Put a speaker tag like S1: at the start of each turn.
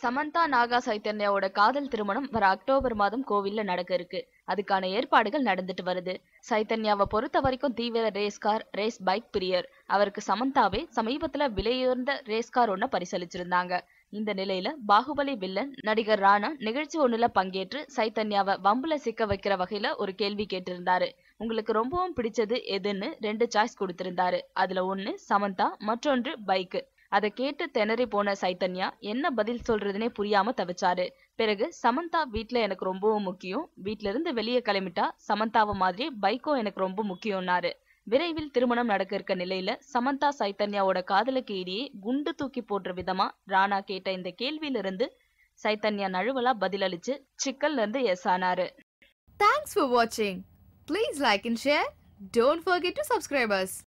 S1: சமந்தா நாகா சைத்தன்யாவோட காதல் திருமணம் வர அக்டோபர் மாதம் கோவில்ல நடக்க இருக்கு அதுக்கான ஏற்பாடுகள் நடந்துட்டு வருது சைத்தன்யாவை பொறுத்த வரைக்கும் தீவிர ரேஸ் கார் ரேஸ் பைக் பிரியர் அவருக்கு சமந்தாவே சமீபத்துல விலையுயர்ந்த ரேஸ் கார் ஒன்ன பரிசளிச்சிருந்தாங்க இந்த நிலையில பாகுபலி வில்லன் நடிகர் ராணா நிகழ்ச்சி ஒண்ணுல பங்கேற்று சைத்தன்யாவை வம்புல சிக்க வைக்கிற வகையில ஒரு கேள்வி கேட்டிருந்தாரு உங்களுக்கு ரொம்பவும் பிடிச்சது எதுன்னு ரெண்டு சாய்ஸ் கொடுத்திருந்தாரு அதுல ஒண்ணு சமந்தா மற்றொன்று பைக்கு அதை கேட்டு திணறி போன சைத்தன்யா என்ன பதில் சொல்றதுனே புரியாம தவிச்சாரு பிறகு சமந்தா வீட்ல எனக்கு ரொம்பவும் முக்கியம் வீட்ல இருந்து வெளியே கிளம்பிட்டா சமந்தாவை மாதிரி பைக்கும் எனக்கு ரொம்ப முக்கியம்னாரு விரைவில் திருமணம் நடக்க இருக்க நிலையில சமந்தா சைத்தன்யாவோட காதலுக்கு இடையே குண்டு தூக்கி போடுற விதமா ராணா கேட்ட இந்த கேள்வியிலிருந்து சைத்தன்யா நழுவலா பதிலளிச்சு சிக்கல்ல இருந்து எஸ் ஆனாரு
S2: Thanks for watching. Please like and share. Don't forget to subscribe us.